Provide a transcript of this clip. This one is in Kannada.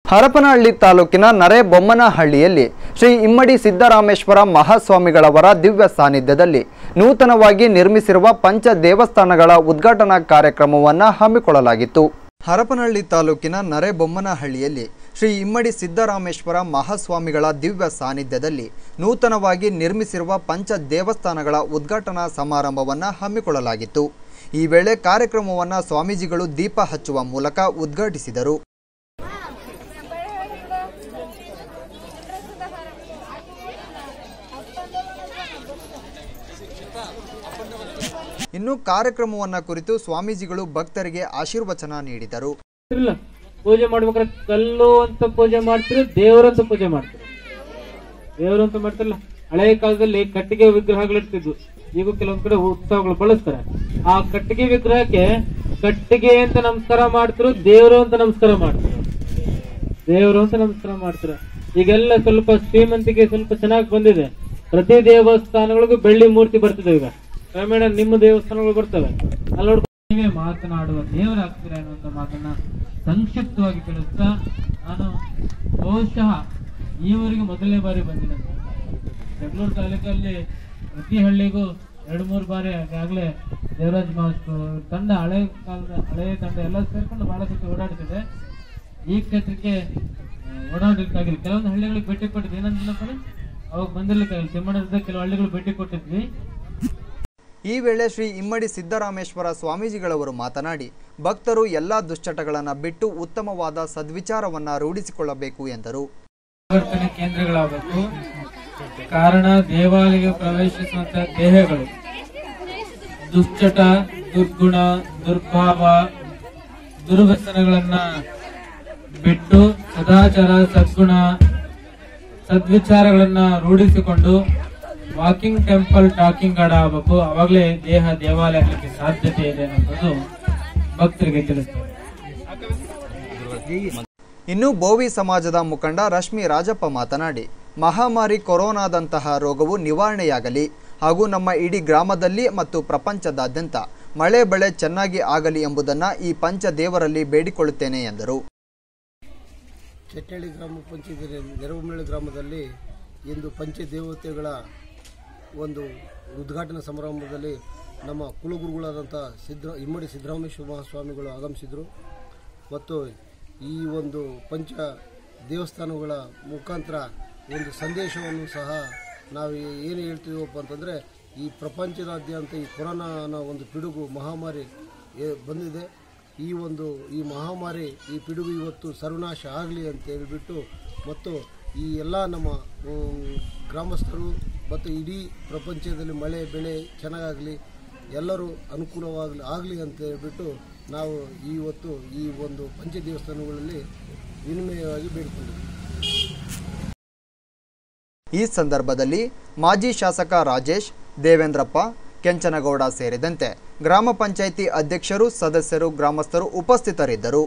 ಹರಪನಹಳ್ಳಿ ತಾಲೂಕಿನ ನರೇಬೊಮ್ಮನಹಳ್ಳಿಯಲ್ಲಿ ಶ್ರೀ ಇಮ್ಮಡಿ ಸಿದ್ದರಾಮೇಶ್ವರ ಮಹಾಸ್ವಾಮಿಗಳವರ ದಿವ್ಯ ಸಾನ್ನಿಧ್ಯದಲ್ಲಿ ನೂತನವಾಗಿ ನಿರ್ಮಿಸಿರುವ ಪಂಚ ದೇವಸ್ಥಾನಗಳ ಉದ್ಘಾಟನಾ ಕಾರ್ಯಕ್ರಮವನ್ನು ಹಮ್ಮಿಕೊಳ್ಳಲಾಗಿತ್ತು ಹರಪನಹಳ್ಳಿ ತಾಲೂಕಿನ ನರೇಬೊಮ್ಮನಹಳ್ಳಿಯಲ್ಲಿ ಶ್ರೀ ಇಮ್ಮಡಿ ಸಿದ್ದರಾಮೇಶ್ವರ ಮಹಾಸ್ವಾಮಿಗಳ ದಿವ್ಯ ಸಾನ್ನಿಧ್ಯದಲ್ಲಿ ನೂತನವಾಗಿ ನಿರ್ಮಿಸಿರುವ ಪಂಚ ದೇವಸ್ಥಾನಗಳ ಉದ್ಘಾಟನಾ ಸಮಾರಂಭವನ್ನು ಹಮ್ಮಿಕೊಳ್ಳಲಾಗಿತ್ತು ಈ ವೇಳೆ ಕಾರ್ಯಕ್ರಮವನ್ನು ಸ್ವಾಮೀಜಿಗಳು ದೀಪ ಹಚ್ಚುವ ಮೂಲಕ ಉದ್ಘಾಟಿಸಿದರು ಇನ್ನು ಕಾರ್ಯಕ್ರಮವನ್ನು ಕುರಿತು ಸ್ವಾಮೀಜಿಗಳು ಭಕ್ತರಿಗೆ ಆಶೀರ್ವಚನ ನೀಡಿದರು ಇಲ್ಲ ಪೂಜೆ ಮಾಡ್ಬೇಕಾದ್ರೆ ಕಲ್ಲು ಅಂತ ಪೂಜೆ ಮಾಡ್ತೀರಿ ದೇವರಂತ ಪೂಜೆ ಮಾಡ್ತೀರಿ ದೇವರು ಅಂತ ಮಾಡ್ತಿರಲ್ಲ ಹಳೆ ಕಾಲದಲ್ಲಿ ಕಟ್ಟಿಗೆ ವಿಗ್ರಹಗಳಿರ್ತಿದ್ವು ಈಗ ಕೆಲವೊಂದ್ ಕಡೆ ಉತ್ಸವಗಳು ಬಳಸ್ತಾರೆ ಆ ಕಟ್ಟಿಗೆ ವಿಗ್ರಹಕ್ಕೆ ಕಟ್ಟಿಗೆ ಅಂತ ನಮಸ್ಕಾರ ಮಾಡ್ತಿರು ದೇವರು ಅಂತ ನಮಸ್ಕಾರ ಮಾಡ್ತಾರೆ ದೇವರು ಅಂತ ನಮಸ್ಕಾರ ಮಾಡ್ತಾರೆ ಈಗೆಲ್ಲ ಸ್ವಲ್ಪ ಶ್ರೀಮಂತಿಗೆ ಸ್ವಲ್ಪ ಚೆನ್ನಾಗಿ ಬಂದಿದೆ ಪ್ರತಿ ದೇವಸ್ಥಾನಗಳಿಗೂ ಬೆಳ್ಳಿ ಮೂರ್ತಿ ಬರ್ತಿದೆ ಈಗ ಕ್ರಮೇಣ ನಿಮ್ಮ ದೇವಸ್ಥಾನಗಳು ಬರ್ತವೆ ಅಲ್ಲಿ ನೋಡ್ಕೊಂಡು ನೀವೇ ಮಾತನಾಡುವ ದೇವರಾಗ್ತೀರಾ ಅನ್ನುವಂತ ಮಾತನ್ನ ಸಂಕ್ಷಿಪ್ತವಾಗಿ ತಿಳಿಸ್ತಾ ನಾನು ಬಹುಶಃ ಈವರೆಗೆ ಮೊದಲನೇ ಬಾರಿ ಬಂದಿದ್ದೆ ಬೆಂಗಳೂರು ತಾಲೂಕಲ್ಲಿ ಪ್ರತಿ ಹಳ್ಳಿಗೂ ಎರಡು ಮೂರು ಬಾರಿ ಆಗಲೇ ದೇವರಾಜ್ ಮಾಸ್ಟರ್ ತಂಡ ಹಳೆ ಕಾಲದ ಹಳೆ ತಂಡ ಎಲ್ಲ ಸೇರ್ಕೊಂಡು ಬಹಳ ಸತಿ ಓಡಾಡ್ತಿದೆ ಈ ಕ್ಷೇತ್ರಕ್ಕೆ ಆ, ಓಡಾಡ್ಲಿಕ್ಕಾಗಿಲ್ಲ ಕೆಲವೊಂದು ಹಳ್ಳಿಗಳಿಗೆ ಭೇಟಿ ಕೊಟ್ಟಿದ್ವಿ ಏನಂತ ಅವಾಗ ಬಂದಿರ್ಲಿಕ್ಕಾಗಿಲ್ಲ ತಿಮ್ಮಣ್ಣದ ಕೆಲವು ಹಳ್ಳಿಗಳು ಭೇಟಿ ಕೊಟ್ಟಿದ್ವಿ ಈ ವೇಳೆ ಶ್ರೀ ಇಮ್ಮಡಿ ಸಿದ್ದರಾಮೇಶ್ವರ ಸ್ವಾಮೀಜಿಗಳವರು ಮಾತನಾಡಿ ಭಕ್ತರು ಎಲ್ಲ ದುಶ್ಚಟಗಳನ್ನು ಬಿಟ್ಟು ಉತ್ತಮವಾದ ಸದ್ವಿಚಾರವನ್ನು ರೂಢಿಸಿಕೊಳ್ಳಬೇಕು ಎಂದರು ಪರಿವರ್ತನೆ ಕೇಂದ್ರಗಳಾಗಬೇಕು ಕಾರಣ ದೇವಾಲಯಕ್ಕೆ ಪ್ರವೇಶಿಸುವಂತ ದೇಹಗಳು ದುಶ್ಚಟ ದುರ್ಗುಣ ದುರ್ಭಾವ ದುರ್ವ್ಯಸನಗಳನ್ನ ಬಿಟ್ಟು ಸದಾಚಾರ ಸದ್ಗುಣ ಸದ್ವಿಚಾರಗಳನ್ನ ರೂಢಿಸಿಕೊಂಡು ವಾಕಿಂಗ್ ಟೆಂಪಲ್ ಟಾಕಿಂಗ್ ಗಾರ್ಡ್ ಆಗಬೇಕು ಅವಾಗಲೇ ದೇಹ ದೇವಾಲಯ ಆಗ್ಲಿಕ್ಕೆ ಸಾಧ್ಯತೆ ಇದೆ ಅನ್ನೋದು ಭಕ್ತರಿಗೆ ತಿಳಿಸ್ತಾರೆ ಇನ್ನು ಬೋವಿ ಸಮಾಜದ ಮುಖಂಡ ರಶ್ಮಿ ರಾಜಪ್ಪ ಮಾತನಾಡಿ ಮಹಾಮಾರಿ ಕೊರೋನಾದಂತಹ ರೋಗವು ನಿವಾರಣೆಯಾಗಲಿ ಹಾಗೂ ನಮ್ಮ ಇಡೀ ಗ್ರಾಮದಲ್ಲಿ ಮತ್ತು ಪ್ರಪಂಚದಾದ್ಯಂತ ಮಳೆ ಬೆಳೆ ಚೆನ್ನಾಗಿ ಆಗಲಿ ಎಂಬುದನ್ನು ಈ ಪಂಚ ದೇವರಲ್ಲಿ ಬೇಡಿಕೊಳ್ಳುತ್ತೇನೆ ಎಂದರು ಚಟ್ಟಳ್ಳಿ ಗ್ರಾಮ ಪಂಚಾಯತಿ ನೆರವುಮಳ್ಳಿ ಗ್ರಾಮದಲ್ಲಿ ಇಂದು ಪಂಚದೇವತೆಗಳ ಒಂದು ಉದ್ಘಾಟನಾ ಸಮಾರಂಭದಲ್ಲಿ ನಮ್ಮ ಕುಲಗುರುಗಳಾದಂಥ ಸಿದ್ಧ ಇಮ್ಮಡಿ ಸಿದ್ದರಾಮೇಶ್ವರ ಮಹಾಸ್ವಾಮಿಗಳು ಆಗಮಿಸಿದರು ಮತ್ತು ಈ ಒಂದು ಪಂಚ ದೇವಸ್ಥಾನಗಳ ಮುಖಾಂತರ ಒಂದು ಸಂದೇಶವನ್ನು ಸಹ ನಾವು ಏನು ಹೇಳ್ತೀವಪ್ಪ ಅಂತಂದರೆ ಈ ಪ್ರಪಂಚದಾದ್ಯಂತ ಈ ಕೊರೋನಾ ಅನ್ನೋ ಒಂದು ಪಿಡುಗು ಮಹಾಮಾರಿ ಏ- ಬಂದಿದೆ ಈ ಒಂದು ಈ ಮಹಾಮಾರಿ ಈ ಪಿಡುಗು ಇವತ್ತು ಸರ್ವನಾಶ ಆಗಲಿ ಅಂತ ಹೇಳಿಬಿಟ್ಟು ಮತ್ತು ಈ ಎಲ್ಲ ನಮ್ಮ ಉಮ್, ಗ್ರಾಮಸ್ಥರು ಮತ್ತು ಇಡೀ ಪ್ರಪಂಚದಲ್ಲಿ ಮಳೆ ಬೆಳೆ ಚೆನ್ನಾಗಾಗಲಿ ಎಲ್ಲರೂ ಅನುಕೂಲವಾಗಲಿ ಆಗಲಿ ಅಂತ ಹೇಳ್ಬಿಟ್ಟು ನಾವು ಇವತ್ತು ಈ ಒಂದು ಪಂಚ ದೇವಸ್ಥಾನಗಳಲ್ಲಿ ವಿನಿಮಯವಾಗಿ ಬೇಡಿಕೊಂಡಿದ್ದೀವಿ ಈ ಸಂದರ್ಭದಲ್ಲಿ ಮಾಜಿ ಶಾಸಕ ರಾಜೇಶ್ ದೇವೇಂದ್ರಪ್ಪ ಕೆಂಚನಗೌಡ ಸೇರಿದಂತೆ ಗ್ರಾಮ ಪಂಚಾಯಿತಿ ಅಧ್ಯಕ್ಷರು ಸದಸ್ಯರು ಗ್ರಾಮಸ್ಥರು ಉಪಸ್ಥಿತರಿದ್ದರು